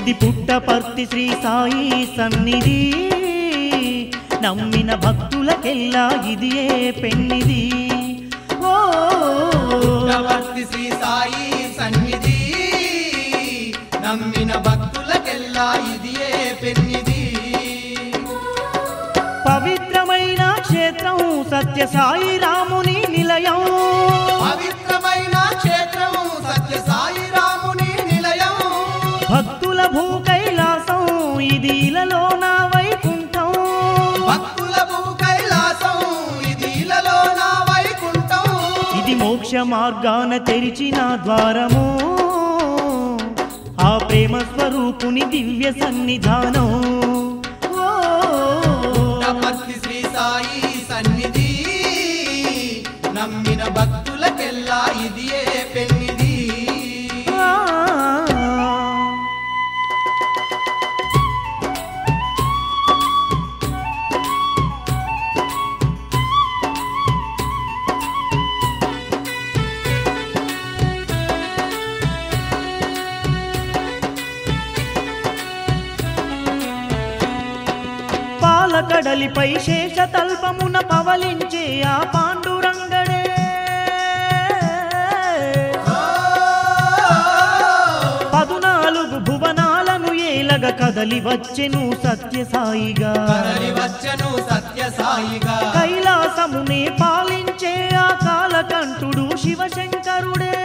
ఇది పుట్టపర్తి శ్రీ సాయి సన్నిధి నమ్మిన భక్తులకెల్లా ఇది ఏ పెన్నిది ఓ పుట్టపర్తి శ్రీ సాయి సన్నిధి నమ్మిన భక్తులకెల్లా ఇది ఏ పెన్నిది పవిత్రమైన క్షేత్రం సత్య సాయి రాముని నిలయం పవిత్రమైన క్షేత్రం సత్య సాయి రాముని నిలయం భక్తుల భూ కైలాసం ఇది ఇలలో నా వైకుంఠం భక్తుల భూ కైలాసం ఇది ఇలలో నా వైకుంఠం ఇది మోక్ష మార్గాన తెరిచిన ద్వారము ఆ ప్రేమ స్వరూపుని దివ్య సన్నిధానం ఓ పుట్టపర్తి శ్రీ సాయి సన్నిధి నమ్మిన భక్తులకెల్లా ఇది ఏ పెన్నిది ఆ. పాలకడలిపై శేషతల్పమున పవలించే ఆ పాండురంగడే పదునాలుగు భువనాలను ఏలగ కదలి వచ్చెను సత్యసాయిగా కదలి వచ్చను సత్య సాయిగా కైలాసమునే పాలించే ఆ కాలకంఠుడు శివశంకరుడే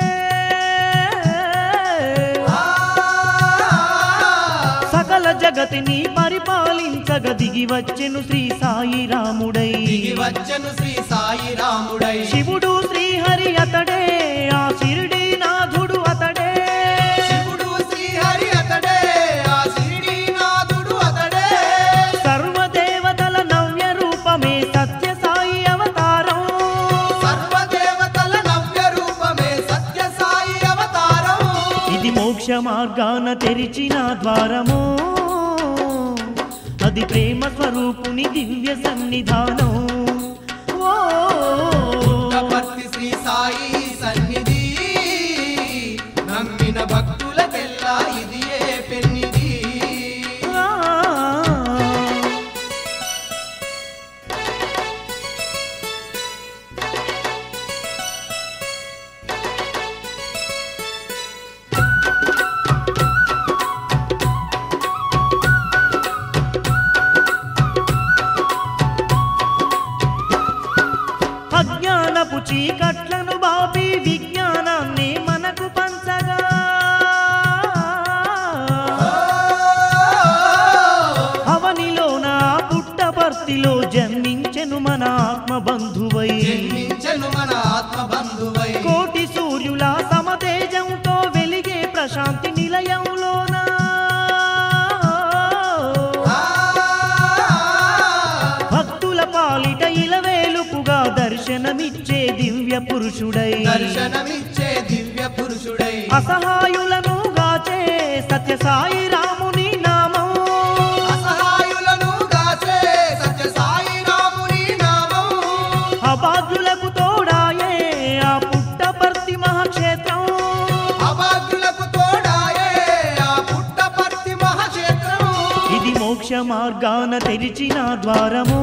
సకల జగతిని పరిపాలించగ దిగి వచ్చెను శ్రీ సాయి రాముడై దిగి వచ్చను శ్రీ సాయి రాముడై శివుడు శ్రీహరి అతడే ఆ షిరిడి నాథుడు అతడే శివుడు శ్రీహరి అతడే ఆ శిరిడీనాథుడు అతడే సర్వదేవతల నవ్య రూపమే సత్య సాయి అవతారం సర్వదేవతల నవ్య రూపమే సత్య సాయి అవతారం ఇది మోక్ష మార్గాన తెరిచిన ద్వారము అది ప్రేమ స్వరూపుని దివ్య సన్నిధానం ఓ పుట్టపర్తి శ్రీ సాయి సన్నిధి నమ్మిన భక్తులకెల్లా ఇది ఏ పెన్నిది ఆ. అజ్ఞానపు చీకట్లను బాపి విజ్ఞానాన్ని మనకు పంచగా అవనిలోన పుట్టపర్తిలో జన్మించెను మన ఆత్మబంధువై జన్మించను మన ఆత్మ బంధువై కోటి సూర్యుల సమతేజంతో వెలిగే ప్రశాంతి నిలయంలోన భక్తుల పాలిట ఇలవేలుపుగా దర్శనమిచ్చే దివ్య పురుషుడై దర్శనమిచ్చే దివ్య పురుషుడై అసహాయులను గాచే సత్య సాయి రాముని నామం అసహాయులను దాచే సత్య సాయి రాముని నామం అభాగ్యులకు తోడాయే ఆ పుట్టపర్తి మహాక్షేత్రం అభాగ్యులకు తోడాయే ఆ పుట్టపర్తి మహాక్షేత్రం ఇది మోక్ష మార్గాన తెరిచిన ద్వారము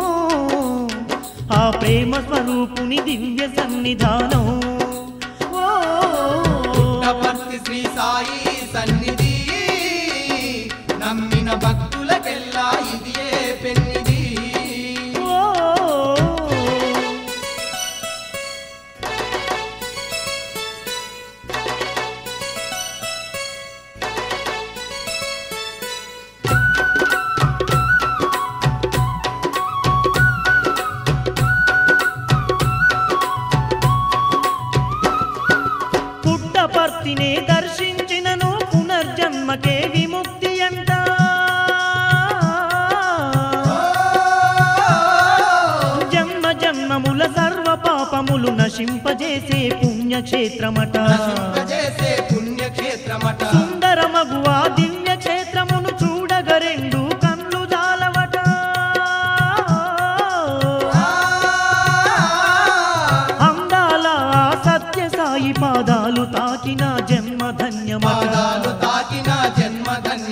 ఆ ప్రేమ స్వరూపుని దివ్య సన్నిధానం ఓ పుట్టపర్తి శ్రీ సాయి సన్నిధి నమ్మిన భక్తులకెల్లా ఇది ఏ పెన్నిది ఓ పుట్టపర్తినే దర్శించినను పునర్జన్మకే విముక్తి అంట జన్మ జన్మముల సర్వ పాపములు నశింపజేసే పుణ్యక్షేత్రమట చేసే పుణ్యక్షేత్రమట సుందరమగువా దివ్య క్షేత్రమును చూడగ రెండు కన్ను జాలవట అందాల ఆ సత్య సాయి పాదాలు తాకిన జన్మ ధన్యమట పాదాలు తాకిన జన్మ ధన్య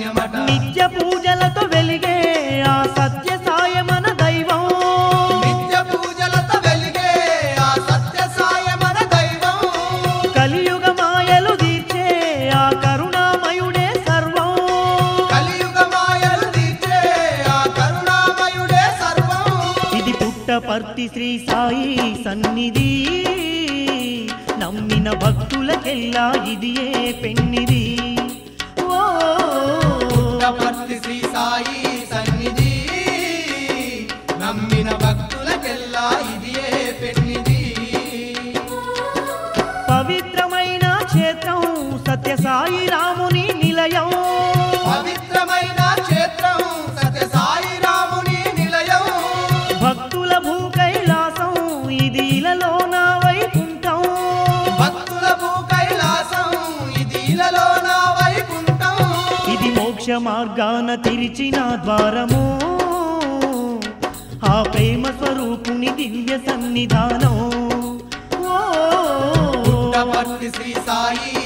శ్రీ సాయి సన్నిధి నమ్మిన భక్తులకెల్లా ఇదియే పెన్నిది ఓ పుట్టపర్తి శ్రీ సాయి సన్నిధి నమ్మిన భక్తులకెల్లా ఇదియే పెన్నిది పవిత్రమైన క్షేత్రం సత్యసాయి రాముని నిలయం పవిత్రమైన క్షేత్రం సత్య సాయి రాముని నిలయం భక్తుల భూ కైలాసం ఇది ఇలలో నా వైకుంఠం భక్తుల భూ కైలాసం ఇది ఇలలో నా వైకుంఠం ఇది మోక్ష మార్గాన తెరిచిన ద్వారము ఆ ప్రేమ స్వరూపుని దివ్య సన్నిధానం ఓ పుట్టపర్తి శ్రీ సాయి